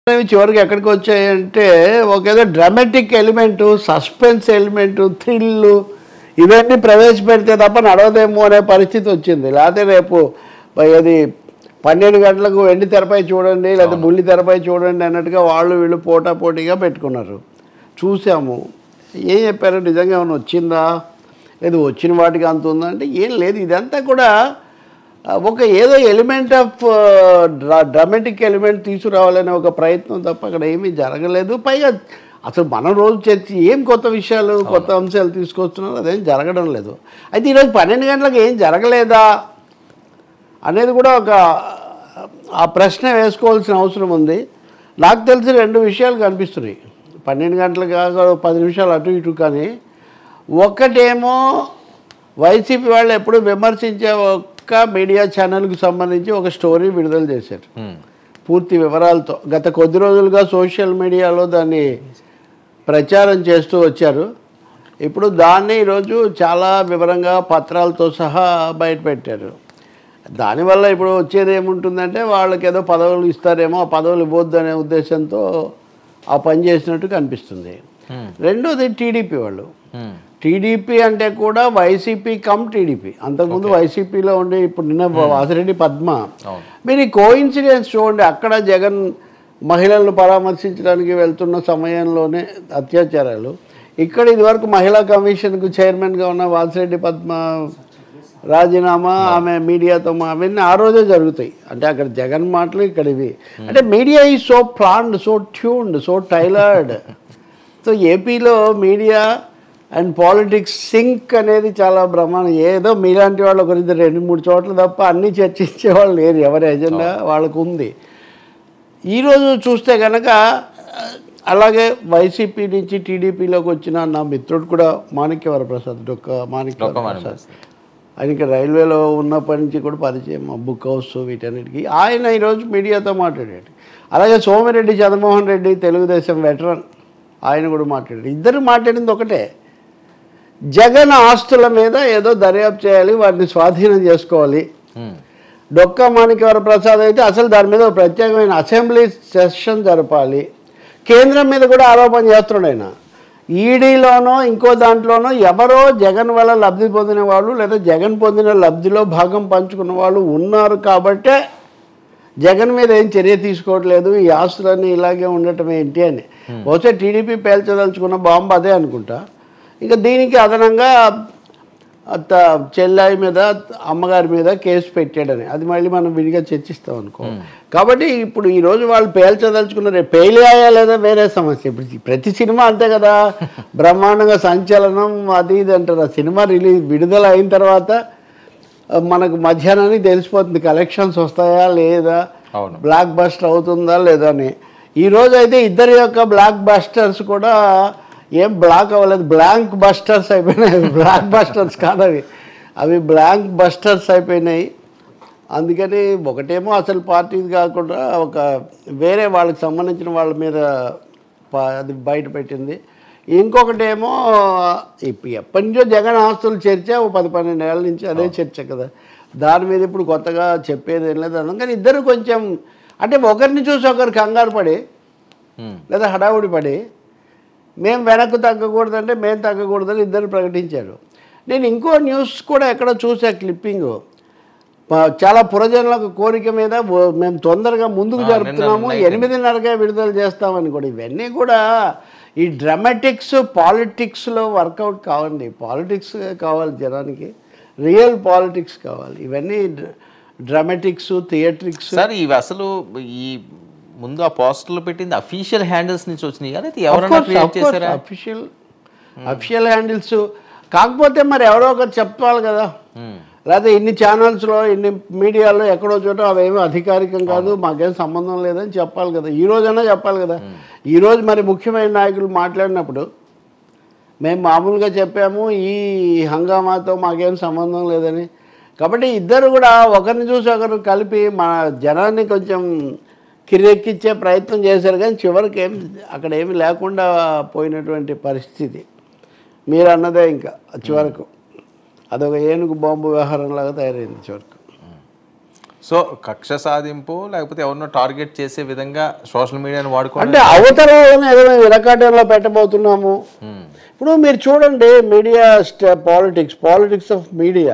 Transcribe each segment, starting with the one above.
ఇవి చివరికి ఎక్కడికి వచ్చాయంటే ఒక ఏదో dramatic element suspense element thrill ఇవన్నీ ప్రవేశపెడితే తప్ప నడవదేమో అనే పరిస్థితి వచ్చింది లేకపోతే రేపు అది పన్నెండు గంటలకు వెండి తెరపై చూడండి లేదా బుల్లి తెరపై చూడండి అన్నట్టుగా వాళ్ళు వీళ్ళు పోటా పోటీగా పెట్టుకున్నారు చూసాము ఏం చెప్పారు నిజంగా ఏమైనా వచ్చిందా లేదు వచ్చిన వాటికి అంత ఉందా అంటే ఏం లేదు ఇదంతా కూడా ఆ, ఒక ఏదో ఎలిమెంట్ ఆఫ్ డ్రామాటిక్ ఎలిమెంట్ తీసుకురావాలనే ఒక ప్రయత్నం తప్ప అక్కడ ఏమీ జరగలేదు పైగా అసలు మనం రోజు చర్చ ఏం కొత్త విషయాలు కొత్త అంశాలు తీసుకొస్తున్నారు అదేం జరగడం లేదు అయితే ఈరోజు పన్నెండు గంటలకు ఏం జరగలేదా అనేది కూడా ఒక ఆ ప్రశ్న వేసుకోవాల్సిన అవసరం ఉంది నాకు తెలిసి రెండు విషయాలు కనిపిస్తున్నాయి పన్నెండు గంటలకు కాక పది నిమిషాలు అటు ఇటు కానీ ఒకటేమో వైసీపీ వాళ్ళు ఎప్పుడు విమర్శించే ఒక్క మీడియా ఛానల్కి సంబంధించి ఒక స్టోరీ విడుదల చేశారు ఉమ్. పూర్తి వివరాలతో గత కొద్ది రోజులుగా సోషల్ మీడియాలో దాన్ని ప్రచారం చేస్తూ వచ్చారు ఇప్పుడు దాన్ని ఈరోజు చాలా వివరంగా పత్రాలతో సహా బయటపెట్టారు దానివల్ల ఇప్పుడు వచ్చేది ఏముంటుందంటే వాళ్ళకి ఏదో పదవులు ఇస్తారేమో ఆ పదవులు ఇవ్వద్దు అనే ఉద్దేశంతో ఆ పని చేసినట్టు కనిపిస్తుంది ఉమ్. రెండోది టీడీపీ వాళ్ళు ఉమ్. టీడీపీ అంటే కూడా వైసీపీ కమ్ టీడీపీ అంతకుముందు వైసీపీలో ఉండి ఇప్పుడు నిన్న వాసిరెడ్డి పద్మ అవును మీరు ఈ కోయిన్సిడెన్స్ చూడండి అక్కడ జగన్ మహిళలను పరామర్శించడానికి వెళ్తున్న సమయంలోనే అత్యాచారాలు ఇక్కడ ఇదివరకు మహిళా కమిషన్కు చైర్మన్గా ఉన్న వాసిరెడ్డి పద్మ రాజీనామా ఆమె మీడియాతో మా- అవన్నీ ఆ రోజే జరుగుతాయి అంటే అక్కడ జగన్ మాటలు ఇక్కడ ఇవి అంటే మీడియా ఈ so planned so tuned so tailored so ఏపీలో మీడియా అండ్ పాలిటిక్స్ సింక్ అనేది చాలా బ్రహ్మాండం ఏదో మీలాంటి వాళ్ళ గురించి రెండు మూడు చోట్ల తప్ప అన్నీ చర్చించే వాళ్ళు లేరు ఎవరి ఎజెండా వాళ్ళకు ఉంది ఈరోజు చూస్తే కనుక అలాగే వైసీపీ నుంచి టీడీపీలోకి వచ్చిన నా మిత్రుడు కూడా మాణిక్యవర ప్రసాద్ డొక్క మాణిక్యవర డొక్క మాణిక్య ప్రసాద్ ఆయనకి రైల్వేలో ఉన్నప్పటి నుంచి కూడా పరిచయం ఆ బుక్ హౌస్ వీటన్నిటికీ ఆయన ఈరోజు మీడియాతో మాట్లాడాడు అలాగే సోమిరెడ్డి చంద్రమోహన్ రెడ్డి తెలుగుదేశం వెటరన్ ఆయన కూడా మాట్లాడాడు ఇద్దరు మాట్లాడింది ఒకటే జగన్ ఆస్తుల మీద ఏదో దర్యాప్తు చేయాలి వాటిని స్వాధీనం చేసుకోవాలి ఉమ్. డొక్కా మాణిక్యవర ప్రసాద్ అయితే అసలు దాని మీద ఒక ప్రత్యేకమైన అసెంబ్లీ సెషన్ జరపాలి కేంద్రం మీద కూడా ఆరోపణ చేస్తున్నాడు ఆయన ఈడీలోనో ఇంకో దాంట్లోనో ఎవరో జగన్ వల్ల లబ్ధి పొందిన వాళ్ళు లేదా జగన్ పొందిన లబ్ధిలో భాగం పంచుకున్న వాళ్ళు ఉన్నారు కాబట్టే జగన్ మీద ఏం చర్య తీసుకోవట్లేదు ఈ ఆస్తులన్నీ ఇలాగే ఉండటం ఏంటి అని బహుశా టీడీపీ పేల్చదలుచుకున్న బాంబు అదే అనుకుంటా ఇక దీనికి అదనంగా అత్త చెల్లాయి మీద అమ్మగారి మీద కేసు పెట్టాడని అది మళ్ళీ మనం విడిగా చర్చిస్తాం అనుకో కాబట్టి ఇప్పుడు ఈ రోజు వాళ్ళు పేల్చదలుచుకున్న రేపు పేలియాయా లేదా వేరే సమస్య ఇప్పుడు ప్రతి సినిమా అంతే కదా బ్రహ్మాండంగా సంచలనం అది ఇది అంటారు ఆ సినిమా రిలీజ్ విడుదల అయిన తర్వాత ఆ, మనకు మధ్యాహ్నానికి తెలిసిపోతుంది కలెక్షన్స్ వస్తాయా లేదా అవును బ్లాక్ బస్టర్ అవుతుందా లేదా అని ఈ రోజు అయితే ఇద్దరి యొక్క బ్లాక్ బస్టర్స్ కూడా ఏం బ్లాక్ అవ్వలేదు బ్లాంక్ బస్టర్స్ అయిపోయినాయి బ్లాక్ బస్టర్స్ కాదు అవి అవి బ్లాంక్ బస్టర్స్ అయిపోయినాయి అందుకని ఒకటేమో అసలు పార్టీది కాకుండా ఒక వేరే వాళ్ళకి సంబంధించిన వాళ్ళ మీద ప- అది బయట పెట్టింది ఇంకొకటేమో ఇప్పుడు ఎప్పటి నుంచో జగన్ ఆస్తులు చర్చ ఓ పది పన్నెండు ఏళ్ళ నుంచి అదే చర్చ కదా దాని మీద ఇప్పుడు కొత్తగా చెప్పేది ఏం లేదు అందుకని ఇద్దరు కొంచెం అంటే ఒకరిని చూసి ఒకరు కంగారు పడి ఉమ్. లేదా హడావుడి పడి మేము వెనక్కు తగ్గకూడదంటే మేము తగ్గకూడదని ఇద్దరు ప్రకటించారు నేను ఇంకో న్యూస్ కూడా ఎక్కడ చూసా క్లిప్పింగ్ ప- చాలా పురజనులకు కోరిక మీద ఓ- మేము తొందరగా ముందుకు ఆ, జరుపుతున్నాము నిన్న night ఎనిమిదిన్నరకే విడుదల చేస్తామని కూడా ఇవన్నీ కూడా ఈ డ్రామాటిక్స్ పాలిటిక్స్లో వర్కౌట్ కావండి పాలిటిక్స్ కావాలి జనానికి రియల్ పాలిటిక్స్ కావాలి ఇవన్నీ డ్రామాటిక్స్ థియేట్రిక్స్ సార్ ఇవి అసలు ఈ ముందు ఆ పోస్టర్లు పెట్టింది అఫీషియల్ హ్యాండిల్స్ నుంచి వచ్చినాయి కానీ ఇది ఎవరైనా క్రియేట్ చేశారా అఫీషియల్ అఫీషియల్ హ్యాండిల్స్ కాకపోతే మరి ఎవరో ఒకరు చెప్పాలి కదా ఉమ్. లేకపోతే ఇన్ని ఛానల్స్లో ఇన్ని మీడియాలో ఎక్కడో చోట అవేమీ అధికారికం కాదు మాకేం సంబంధం లేదని చెప్పాలి కదా ఈ రోజైనా చెప్పాలి కదా ఈ రోజు మరి ముఖ్యమైన నాయకులు మాట్లాడినప్పుడు మేము మామూలుగా చెప్పాము ఈ హంగామాతో మాకేం సంబంధం లేదని కాబట్టి ఇద్దరు కూడా ఒకరిని చూసి ఒకరు కలిపి మన జనాన్ని కొంచెం కిరెక్కిచ్చే ప్రయత్నం చేశారు కానీ చివరికి ఏం అక్కడ ఏమి లేకుండా పోయినటువంటి పరిస్థితి మీరు అన్నదే ఇంకా చివరకు అదొక ఏనుగు బాంబు వ్యవహారంలాగా తయారైంది చివరకు సో కక్ష సాధింపు లేకపోతే ఎవరినో టార్గెట్ చేసే విధంగా సోషల్ మీడియాని వాడుకోవడం అంటే అవతల వాళ్ళని ఏదో మేము ఇరకాటంలో పెట్టబోతున్నాము ఉమ్, ఇప్పుడు మీరు చూడండి media politics politics of media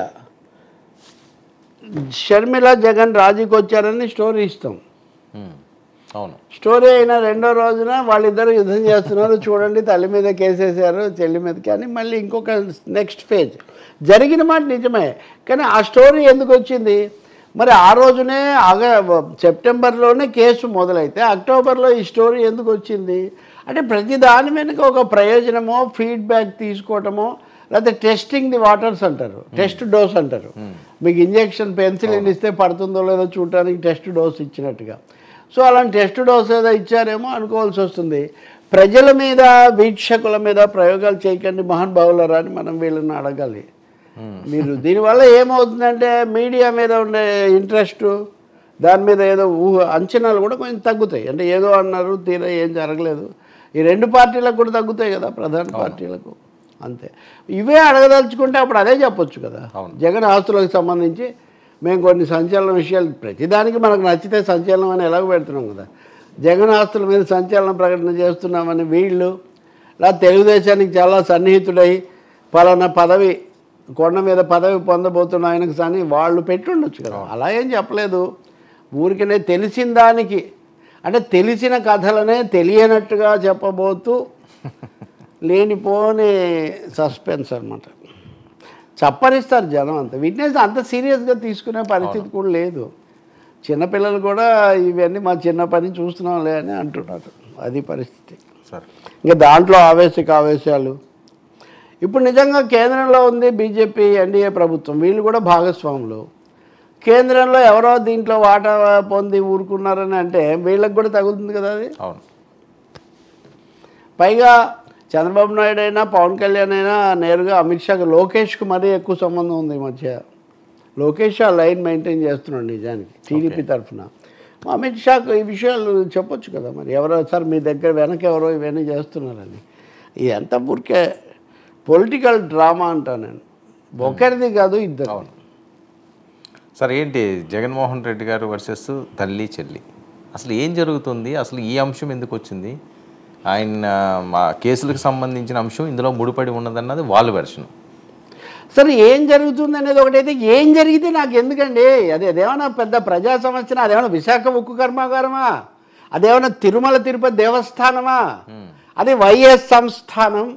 Sharmila Jagan రాజీకి వచ్చారని స్టోరీ ఇస్తాం ఉమ్, అవును స్టోరీ అయిన రెండో రోజున వాళ్ళిద్దరు యుద్ధం చేస్తున్నారు చూడండి తల్లి మీద కేసేసారు చెల్లి మీద కానీ మళ్ళీ ఇంకొక నెక్స్ట్ ఫేజ్ జరిగిన మాట నిజమే కానీ ఆ స్టోరీ ఎందుకు వచ్చింది మరి ఆ రోజునే ఆగ సెప్టెంబర్లోనే కేసు మొదలైతే అక్టోబర్లో ఈ స్టోరీ ఎందుకు వచ్చింది అంటే ప్రతి దాని వెనుక ఒక ప్రయోజనమో ఫీడ్బ్యాక్ తీసుకోవటమో లేకపోతే టెస్టింగ్ ది వాటర్స్ అంటారు టెస్ట్ డోస్ అంటారు మీకు ఇంజెక్షన్ పెన్సిలిన్ ఇస్తే పడుతుందో లేదో చూడటానికి టెస్ట్ డోస్ ఇచ్చినట్టుగా సో అలాంటి టెస్ట్ డోస్ ఏదో ఇచ్చారేమో అనుకోవాల్సి వస్తుంది ప్రజల మీద వీక్షకుల మీద ప్రయోగాలు చేయకండి మహానుభావులరా అని మనం వీళ్ళని అడగాలి ఉమ్, మీరు దీనివల్ల ఏమవుతుందంటే మీడియా మీద ఉండే ఇంట్రెస్ట్ దాని మీద ఏదో ఊహ అంచనాలు కూడా కొంచెం తగ్గుతాయి అంటే ఏదో అన్నారు తీరా ఏం జరగలేదు ఈ రెండు పార్టీలకు కూడా తగ్గుతాయి కదా ప్రధాన పార్టీలకు అంతే ఇవే అడగదలుచుకుంటే అప్పుడు అదే చెప్పొచ్చు కదా అవును. జగన్ ఆస్తులకు సంబంధించి మేము కొన్ని సంచలన విషయాలు ప్రతిదానికి మనకు నచ్చితే సంచలనం అని ఎలాగో పెడుతున్నాం కదా జగన్ ఆస్తుల మీద సంచలన ప్రకటన చేస్తున్నామని వీళ్ళు లేదా తెలుగుదేశానికి చాలా సన్నిహితుడై పలానా పదవి కొండ మీద పదవి పొందబోతున్న ఆయనకు సన్ని వాళ్ళు పెట్టుండొచ్చు కదా అలా ఏం చెప్పలేదు ఊరికనే తెలిసిన దానికి అంటే తెలిసిన కథలనే తెలియనట్టుగా చెప్పబోతూ లేనిపోని సస్పెన్స్ అనమాట చప్పరిస్తారు జనం అంతా వీటిని అంత సీరియస్గా తీసుకునే పరిస్థితి కూడా లేదు చిన్నపిల్లలు కూడా ఇవన్నీ మా చిన్న పని చూస్తున్నాంలే అని అంటున్నారు అది పరిస్థితి సరే ఇంకా దాంట్లో ఆవేశిక ఆవేశాలు ఇప్పుడు నిజంగా కేంద్రంలో ఉంది బీజేపీ ఎన్డీఏ ప్రభుత్వం వీళ్ళు కూడా భాగస్వాములు కేంద్రంలో ఎవరో దీంట్లో వాటా పొంది ఊరుకున్నారని అంటే వీళ్ళకి కూడా తగులుతుంది కదా అది అవును పైగా చంద్రబాబు నాయుడు అయినా పవన్ కళ్యాణ్ అయినా నేరుగా అమిత్ షాకి లోకేష్కి మరీ ఎక్కువ సంబంధం ఉంది ఈ మధ్య లోకేష్ ఆ లైన్ మెయింటైన్ చేస్తున్నాడు నిజానికి టీడీపీ తరఫున అమిత్ షాకు ఈ విషయాలు చెప్పొచ్చు కదా మరి ఎవరో సార్ మీ దగ్గర వెనక ఎవరో ఇవన్నీ చేస్తున్నారని ఇదంతా ఊరికే పొలిటికల్ డ్రామా అంటా నేను ఒకరిది కాదు ఇద్దరు అవును సరే ఏంటి జగన్మోహన్ రెడ్డి గారు వర్సెస్ తల్లి చెల్లి అసలు ఏం జరుగుతుంది అసలు ఈ అంశం ఎందుకు వచ్చింది ఆయన మా కేసులకు సంబంధించిన అంశం ఇందులో ముడిపడి ఉన్నదన్నది వాళ్ళ వెర్షన్ సరే ఏం జరుగుతుంది అనేది ఒకటైతే ఏం జరిగితే నాకు ఎందుకండి అది అదేమన్నా పెద్ద ప్రజా సమస్యనా అదేమన్నా విశాఖ ఉక్కు కర్మాగారమా అదేమన్నా తిరుమల తిరుపతి దేవస్థానమా అది వైఎస్ సంస్థానం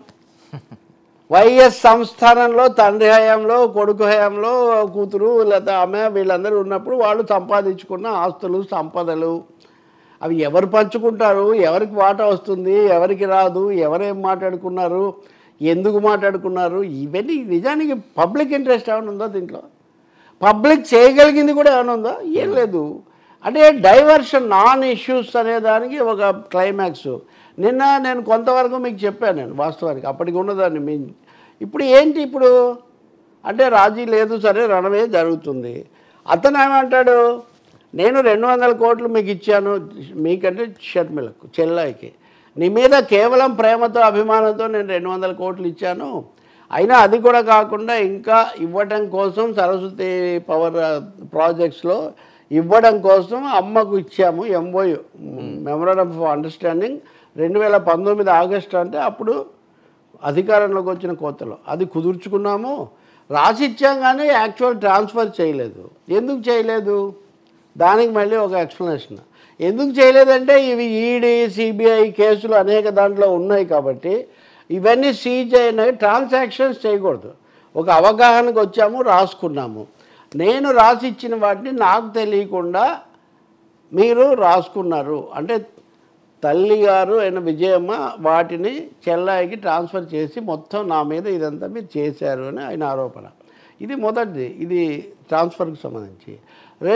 వైఎస్ సంస్థానంలో తండ్రి హయాంలో కొడుకు హయాంలో కూతురు లేదా ఆమె వీళ్ళందరూ ఉన్నప్పుడు వాళ్ళు సంపాదించుకున్న ఆస్తులు సంపదలు అవి ఎవరు పంచుకుంటారు ఎవరికి వాటా వస్తుంది ఎవరికి రాదు ఎవరేం మాట్లాడుకున్నారు ఎందుకు మాట్లాడుకున్నారు ఇవన్నీ నిజానికి పబ్లిక్ ఇంట్రెస్ట్ ఏమైనా ఉందా దీంట్లో పబ్లిక్ చేయగలిగింది కూడా ఏమైనా ఉందా ఏం లేదు అంటే డైవర్షన్ నాన్ ఇష్యూస్ అనే దానికి ఒక క్లైమాక్స్ నిన్న నేను కొంతవరకు మీకు చెప్పాను నేను వాస్తవానికి అప్పటికి ఉన్నదాన్ని మీ ఇప్పుడు ఏంటి ఇప్పుడు అంటే రాజీ లేదు సరే రణమే జరుగుతుంది అతను ఏమంటాడు నేను రెండు వందల కోట్లు మీకు ఇచ్చాను మీకంటే షర్మిలకు చెల్లాయికి నీ మీద కేవలం ప్రేమతో అభిమానంతో నేను రెండు వందల కోట్లు ఇచ్చాను అయినా అది కూడా కాకుండా ఇంకా ఇవ్వటం కోసం సరస్వతి పవర్ ప్రాజెక్ట్స్లో ఇవ్వడం కోసం అమ్మకు ఇచ్చాము ఎంఓయు మెమరాండం ఆఫ్ అండర్స్టాండింగ్ రెండు వేల పంతొమ్మిది ఆగస్టు అంటే అప్పుడు అధికారంలోకి వచ్చిన కొత్తలో అది కుదుర్చుకున్నాము రాసి ఇచ్చాం కానీ యాక్చువల్ ట్రాన్స్ఫర్ చేయలేదు ఎందుకు చేయలేదు దానికి మళ్ళీ ఒక ఎక్స్ప్లెనేషన్ ఎందుకు చేయలేదంటే ఇవి ఈడీ సిబిఐ కేసులు అనేక దాంట్లో ఉన్నాయి కాబట్టి ఇవన్నీ సీజ్ అయినవి ట్రాన్సాక్షన్స్ చేయకూడదు ఒక అవగాహనకు వచ్చాము రాసుకున్నాము నేను రాసి ఇచ్చిన వాటిని నాకు తెలియకుండా మీరు రాసుకున్నారు అంటే తల్లి గారు అయిన విజయమ్మ వాటిని చెల్లాయికి ట్రాన్స్ఫర్ చేసి మొత్తం నా మీద ఇదంతా మీరు చేశారు అని ఆయన ఆరోపణ ఇది మొదటిది ఇది ట్రాన్స్ఫర్కి సంబంధించి